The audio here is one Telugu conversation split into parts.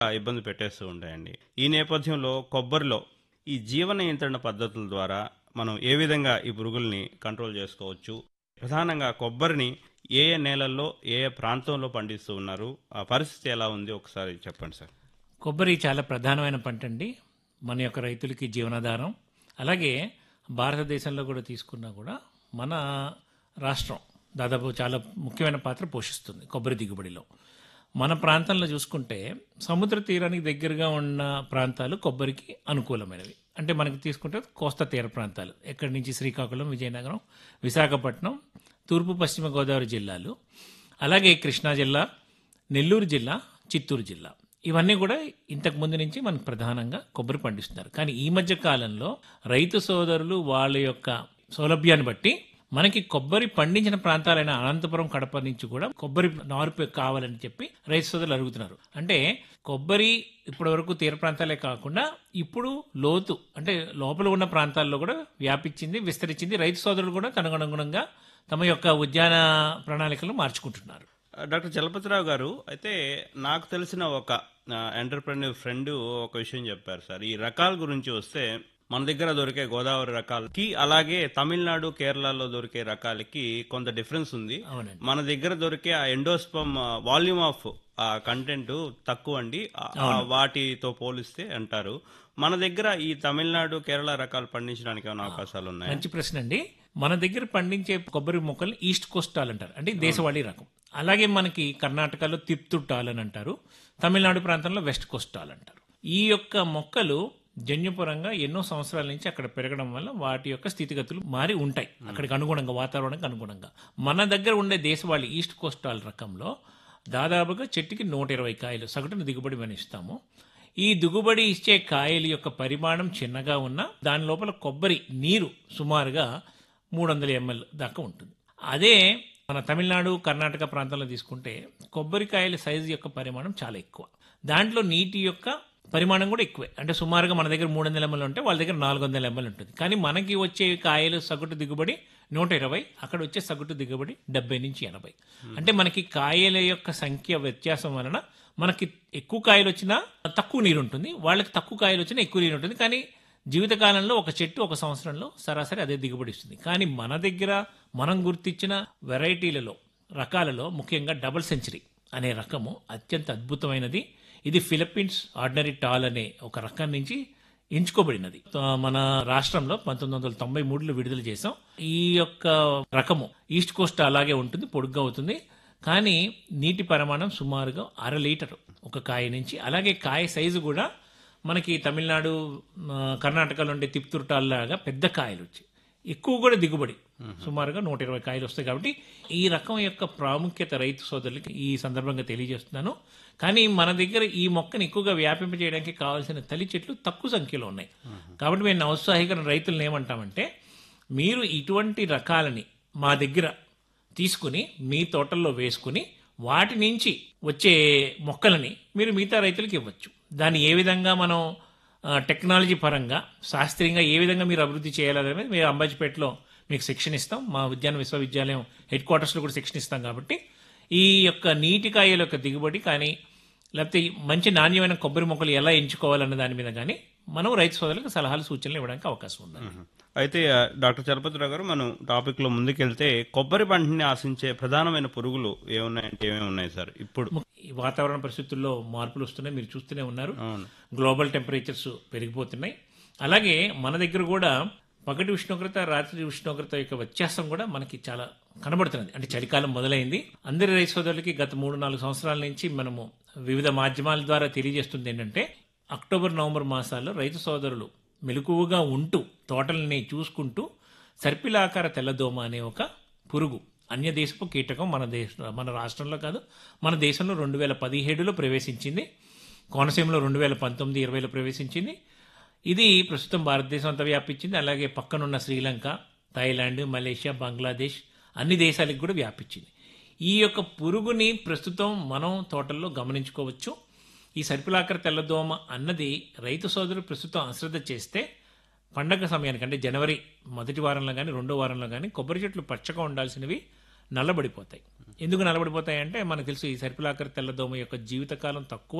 ఆ, ఇబ్బంది పెట్టేస్తూ ఉంటాయండి ఈ నేపథ్యంలో కొబ్బరిలో ఈ జీవన నియంత్రణ పద్ధతుల ద్వారా మనం ఏ విధంగా ఈ పురుగుల్ని కంట్రోల్ చేసుకోవచ్చు ప్రధానంగా కొబ్బరిని ఏ ఏ నేలల్లో ఏ ఏ ప్రాంతంలో పండిస్తూ ఉన్నారు ఆ పరిస్థితి ఎలా ఉంది ఒకసారి చెప్పండి సార్ కొబ్బరి చాలా ప్రధానమైన పంట అండి మన యొక్క రైతులకి జీవనాధారం అలాగే భారతదేశంలో కూడా తీసుకున్నా కూడా మన రాష్ట్రం దాదాపు చాలా ముఖ్యమైన పాత్ర పోషిస్తుంది కొబ్బరి దిగుబడిలో మన ప్రాంతంలో చూసుకుంటే సముద్ర తీరానికి దగ్గరగా ఉన్న ప్రాంతాలు కొబ్బరికి అనుకూలమైనవి అంటే మనకి తీసుకుంటే కోస్తా తీర ప్రాంతాలు ఎక్కడి నుంచి శ్రీకాకుళం విజయనగరం విశాఖపట్నం తూర్పు పశ్చిమ గోదావరి జిల్లాలు అలాగే కృష్ణా జిల్లా నెల్లూరు జిల్లా చిత్తూరు జిల్లా ఇవన్నీ కూడా ఇంతకు ముందు నుంచి మనకు ప్రధానంగా కొబ్బరి పండిస్తున్నారు కానీ ఈ మధ్య కాలంలో రైతు సోదరులు వాళ్ళ యొక్క సౌలభ్యాన్ని బట్టి మనకి కొబ్బరి పండించిన ప్రాంతాలైన అనంతపురం కడప నుంచి కూడా కొబ్బరి నారు పె- కావాలని చెప్పి రైతు సోదరులు అడుగుతున్నారు అంటే కొబ్బరి ఇప్పటి వరకు తీర ప్రాంతాలే కాకుండా ఇప్పుడు లోతు అంటే లోపల ఉన్న ప్రాంతాల్లో కూడా వ్యాపించింది విస్తరించింది రైతు సోదరులు కూడా తనకనుగుణంగా తమ యొక్క ఉద్యాన ప్రణాళికలు మార్చుకుంటున్నారు ఆ, డాక్టర్ చలపతిరావు గారు అయితే నాకు తెలిసిన ఒక ఎంటర్ప్రెన్యూర్ ఫ్రెండ్ ఒక విషయం చెప్పారు సార్ ఈ రకాల గురించి వస్తే మన దగ్గర దొరికే గోదావరి రకాలకి అలాగే తమిళనాడు కేరళలో దొరికే రకాలకి కొంత డిఫరెన్స్ ఉంది అవునండి మన దగ్గర దొరికే ఆ endosperm volume of uh content తక్కువ అండి ఆ- ఆ వాటితో పోలిస్తే అంటారు మన దగ్గర ఈ తమిళనాడు కేరళ రకాలు పండించడానికి ఏమైనా అవకాశాలు ఉన్నాయి మంచి ప్రశ్న అండి మన దగ్గర పండించే కొబ్బరి మొక్కలు ఈస్ట్ కోస్టాల్ అంటారు అంటే దేశవాళీ రకం అలాగే మనకి కర్ణాటకలో తిప్తుట్టాల్ అని అంటారు తమిళనాడు ప్రాంతంలో వెస్ట్ కోస్టాల్ అంటారు ఈ యొక్క మొక్కలు జన్యుపరంగా ఎన్నో సంవత్సరాల నుంచి అక్కడ పెరగడం వల్ల వాటి యొక్క స్థితిగతులు మారి ఉంటాయి అక్కడికి అనుగుణంగా వాతావరణానికి అనుగుణంగా మన దగ్గర ఉండే దేశవాళీ ఈస్ట్ కోస్టాల్ రకంలో దాదాపుగా చెట్టుకి నూట ఇరవై కాయలు సగటున దిగుబడి మనం ఇస్తాము ఈ దిగుబడి ఇచ్చే కాయల యొక్క పరిమాణం చిన్నగా ఉన్న దాని లోపల కొబ్బరి నీరు సుమారుగా మూడు వందల ఎంఎల్ దాకా ఉంటుంది అదే మన తమిళనాడు కర్ణాటక ప్రాంతంలో తీసుకుంటే కొబ్బరికాయల సైజు యొక్క పరిమాణం చాలా ఎక్కువ దాంట్లో నీటి యొక్క పరిమాణం కూడా ఎక్కువే అంటే సుమారుగా మన దగ్గర మూడు వందల ఎంఎల్ ఉంటే వాళ్ళ దగ్గర నాలుగు వందల ఎంఎల్ ఉంటుంది కానీ మనకి వచ్చే కాయలు సగటు దిగుబడి నూట ఇరవై అక్కడ వచ్చే సగటు దిగుబడి డెబ్బై నుంచి ఎనభై అంటే మనకి కాయల యొక్క సంఖ్య వ్యత్యాసం వలన మనకి ఎక్కువ కాయలు వచ్చినా తక్కువ నీరు ఉంటుంది వాళ్ళకి తక్కువ కాయలు వచ్చినా ఎక్కువ నీరు ఉంటుంది కానీ జీవితకాలంలో ఒక చెట్టు ఒక సంవత్సరంలో సరాసరి అదే దిగుబడి ఇస్తుంది కానీ మన దగ్గర మనం గుర్తించిన వెరైటీలలో రకాలలో ముఖ్యంగా డబుల్ సెంచరీ అనే రకము అత్యంత అద్భుతమైనది ఇది ఫిలిప్పీన్స్ ఆర్డినరీ టాల్ అనే ఒక రకం నుంచి ఎంచుకోబడినది ఆ, మన రాష్ట్రంలో పంతొమ్మిది వందల తొంభై మూడులో విడుదల చేసాం ఈ యొక్క రకము ఈస్ట్ కోస్ట్ అలాగే ఉంటుంది పొడుగ్గా అవుతుంది కానీ నీటి పరిమాణం సుమారుగా అర లీటర్ ఒక కాయ నుంచి అలాగే కాయ సైజు కూడా మనకి తమిళనాడు ఆ, కర్ణాటకలో ఉండే తిప్తుర్టాల్లాగా పెద్ద కాయలు వచ్చాయి ఎక్కువ కూడా దిగుబడి సుమారుగా నూట ఇరవై కాయలు వస్తాయి కాబట్టి ఈ రకం యొక్క ప్రాముఖ్యత రైతు సోదరులకి ఈ సందర్భంగా తెలియజేస్తున్నాను కానీ మన దగ్గర ఈ మొక్కను ఎక్కువగా వ్యాపింపజేయడానికి కావాల్సిన తల్లి చెట్లు తక్కువ సంఖ్యలో ఉన్నాయి కాబట్టి మేము ఔత్సాహికరణ రైతులను ఏమంటామంటే మీరు ఇటువంటి రకాలని మా దగ్గర తీసుకుని మీ తోటల్లో వేసుకుని వాటి నుంచి వచ్చే మొక్కలని మీరు మిగతా రైతులకు ఇవ్వచ్చు దాన్ని ఏ విధంగా మనం ఆ, టెక్నాలజీ పరంగా శాస్త్రీయంగా ఏ విధంగా మీరు అభివృద్ధి చేయాలనేది మేము అంబాజీపేటలో మీకు శిక్షణ ఇస్తాం మా ఉద్యాన విశ్వవిద్యాలయం హెడ్ క్వార్టర్స్లో కూడా శిక్షణ ఇస్తాం కాబట్టి ఈ యొక్క నీటి కాయల యొక్క దిగుబడి కానీ లేకపోతే ఈ మంచి నాణ్యమైన కొబ్బరి మొక్కలు ఎలా ఎంచుకోవాలన్న దాని మీద కానీ మనం రైతు సోదరులకు సలహాలు సూచనలు ఇవ్వడానికి అవకాశం ఉంది అయితే ఆ, డాక్టర్ చలపతిరావు గారు మనం టాపిక్ లో ముందుకెళ్తే కొబ్బరి పంటని ఆశించే ప్రధానమైన పురుగులు ఏమున్నాయంటే ఏమేమి ఉన్నాయి సార్ ఇప్పుడు ఈ వాతావరణ పరిస్థితుల్లో మార్పులు వస్తున్నాయి మీరు చూస్తూనే ఉన్నారు అవును గ్లోబల్ టెంపరేచర్స్ పెరిగిపోతున్నాయి అలాగే మన దగ్గర కూడా పగటి ఉష్ణోగ్రత రాత్రి ఉష్ణోగ్రత యొక్క వ్యత్యాసం కూడా మనకి చాలా కనబడుతున్నది అంటే చలికాలం మొదలైంది అందరి రైతు సోదరులకి గత మూడు నాలుగు సంవత్సరాల నుంచి మనము వివిధ మాధ్యమాల ద్వారా తెలియజేస్తుంది ఏంటంటే అక్టోబర్ నవంబర్ మాసాల్లో రైతు సోదరులు మెలకువగా ఉంటూ తోటలని చూసుకుంటూ సర్పిలాకార తెల్లదోమ అనే ఒక పురుగు అన్య దేశపు కీటకం మన దేశ మన రాష్ట్రంలో కాదు మన దేశంలో రెండు వేల పదిహేడులో ప్రవేశించింది కోనసీమలో రెండు వేల పంతొమ్మిది ఇరవైలో ప్రవేశించింది ఇది ప్రస్తుతం భారతదేశం అంతా వ్యాపించింది అలాగే పక్కనున్న శ్రీలంక థాయిలాండ్ మలేషియా బంగ్లాదేశ్ అన్ని దేశాలకు కూడా వ్యాపించింది ఈ యొక్క పురుగుని ప్రస్తుతం మనం తోటల్లో గమనించుకోవచ్చు ఈ సర్పిలాకర తెల్లదోమ అన్నది రైతు సోదరులు ప్రస్తుతం అశ్రద్ధ చేస్తే పండగ సమయానికి అంటే జనవరి మొదటి వారంలో కానీ రెండో వారంలో కానీ కొబ్బరి చెట్లు పచ్చగా ఉండాల్సినవి నల్లబడిపోతాయి ఎందుకు నల్లబడిపోతాయి అంటే మనకు తెలుసు ఈ సర్పిలాకర తెల్లదోమ యొక్క జీవితకాలం తక్కువ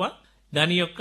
దాని యొక్క